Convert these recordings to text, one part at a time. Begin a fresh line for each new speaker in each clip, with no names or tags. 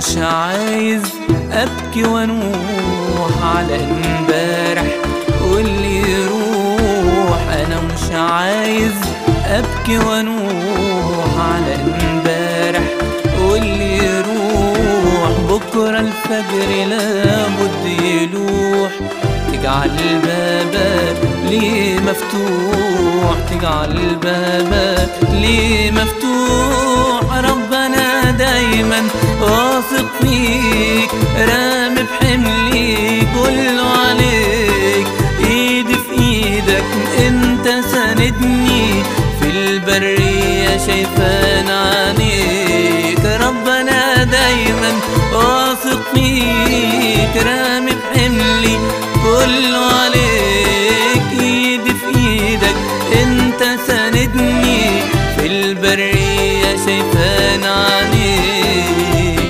مش عايز ابكي وانوح على امبارح واللي يروح انا مش عايز ابكي وانوح على امبارح واللي يروح بكره الفجر لابد يلوح تجعل بابك ليه مفتوح تجعل بابك ليه مفتوح ربنا دايما واثق فيك رامي بحملي كله عليك ايدي في ايدك انت ساندني في البرية شايفان عينيك ربنا دايما واثق فيك رامي بحملي كله عليك ايدي في ايدك انت ساندني في البرية شايفان عينيك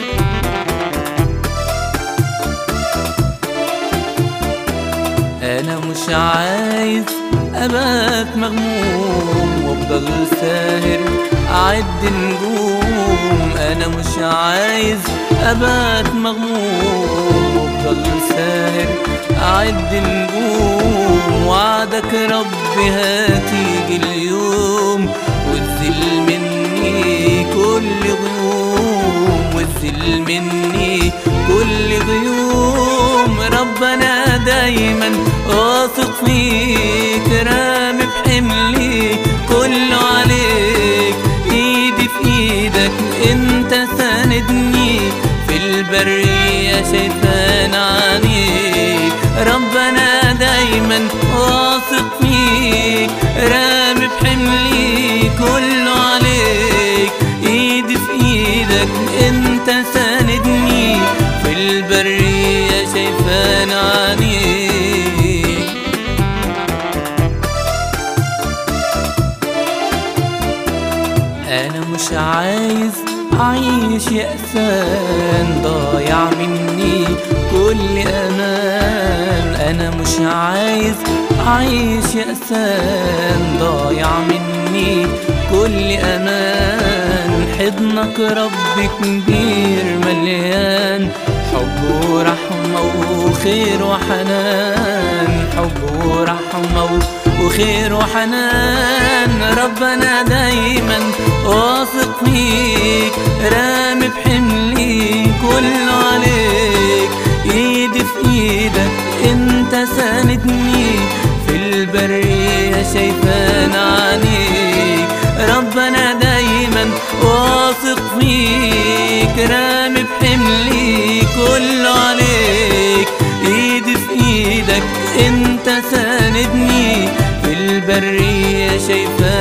انا مش عايز ابات مغموم وافضل ساهر اعد نجوم انا مش عايز ابات مغموم وافضل ساهر اعد نجوم وعدك ربي هتيجي اليوم وتزل مني كل غيوم وتزل مني كل غيوم ربنا دايما واثق فيك رامي بحملي كله عليك ايدي في ايدك انت ساندني في البرية شايفان عينيك ربنا دايما واثق فيك رامي بحملي كله عليك ايدي في ايدك انت ساندني في البرية شايفان عينيك انا مش عايز اعيش يأسان ضايع مني كل امان انا مش عايز اعيش يأسان ضايع مني كل امان حضنك رب كبير مليان حب ورحمة وخير وحنان حب ورحمة وخير وحنان ربنا دايما واثق فيك رامي بحملي كله عليك ايدي في ايدك انت ساندني في البرية شايفان عينيك ربنا دايما واثق فيك رامي بحملي كله عليك ايدي في ايدك انت ساندني في البرية شايفان